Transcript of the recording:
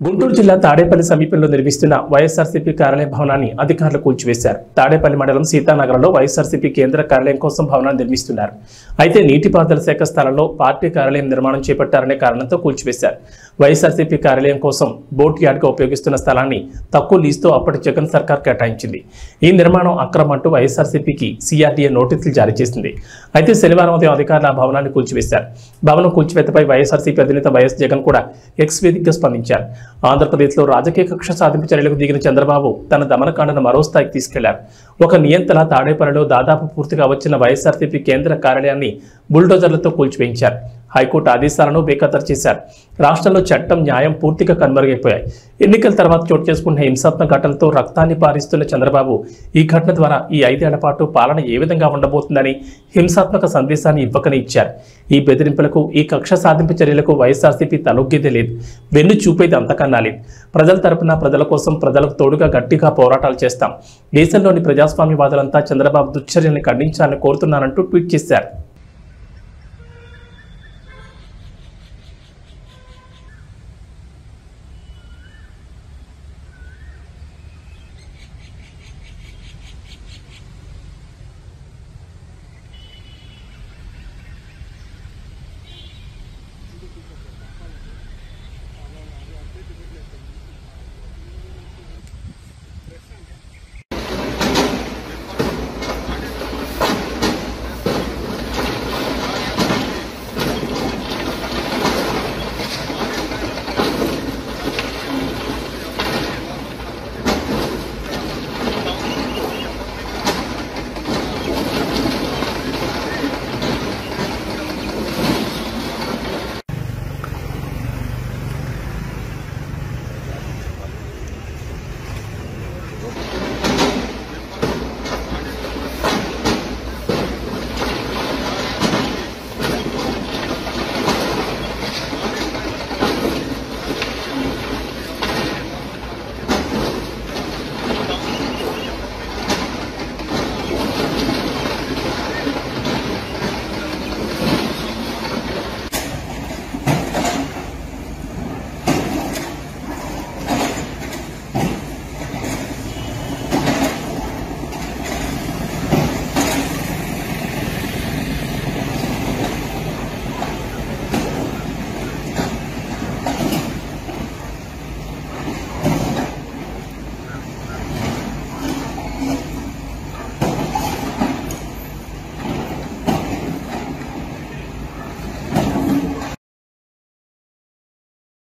గుంటూరు జిల్లా తాడేపల్లి సమీపంలో నిర్మిస్తున్న వైఎస్ఆర్సీపీ కార్యాలయ భవనాన్ని అధికారులు కూల్చివేశారు తాడేపల్లి మండలం సీతానగరంలో వైఎస్ఆర్సీపీ కేంద్ర కార్యాలయం కోసం భవనాన్ని నిర్మిస్తున్నారు అయితే నీటిపారుదల శాఖ స్థలంలో పార్టీ కార్యాలయం నిర్మాణం చేపట్టారనే కారణంతో కూల్చివేశారు వైఎస్ఆర్సీపీ కార్యాలయం కోసం బోట్ యార్డ్గా ఉపయోగిస్తున్న స్థలాన్ని తక్కువ లీజుతో అప్పటి జగన్ సర్కార్ కేటాయించింది ఈ నిర్మాణం అక్రమం అంటూ వైఎస్ఆర్సీపీకి సిఆర్డీఏ నోటీసులు జారీ చేసింది అయితే శనివారం ఉదయం అధికారులు ఆ భవనాన్ని కూల్చివేశారు భవనం కూల్చివేతపై వైఎస్ఆర్సీపీ అధినేత వైఎస్ జగన్ కూడా ఎక్స్ వేదికగా స్పందించారు ఆంధ్రప్రదేశ్లో రాజకీయ కక్ష సాధింపు చర్యలకు దిగిన చంద్రబాబు తన దమనకాండను మరో స్థాయికి తీసుకెళ్లారు ఒక నియంత్రణ తాడేపల్లిలో దాదాపు పూర్తిగా వచ్చిన వైఎస్ఆర్సీపీ కేంద్ర కార్యాలయాన్ని బుల్డోజర్లతో కూల్చివేయించారు హైకోర్టు ఆదేశాలను బేఖతరు చేశారు రాష్ట్రంలో చట్టం న్యాయం పూర్తిగా కనుమరుగైపోయాయి ఎన్నికల తర్వాత చోటు చేసుకున్న హింసాత్మక ఘటనలతో రక్తాన్ని పారిస్తున్న చంద్రబాబు ఈ ఘటన ద్వారా ఈ ఐదేళ్ల పాటు పాలన ఏ విధంగా ఉండబోతుందని హింసాత్మక సందేశాన్ని ఇవ్వకని ఇచ్చారు ఈ బెదిరింపులకు ఈ కక్ష సాధింపు చర్యలకు వైఎస్ఆర్సీపీ తలొగ్గేదే లేదు వెన్ను చూపేది అంతకన్నా లేదు ప్రజల తరపున ప్రజల కోసం ప్రజలకు తోడుగా గట్టిగా పోరాటాలు చేస్తాం దేశంలోని ప్రజాస్వామ్యవాదులంతా చంద్రబాబు దుశ్చర్యల్ని ఖండించాలని కోరుతున్నానంటూ ట్వీట్ చేశారు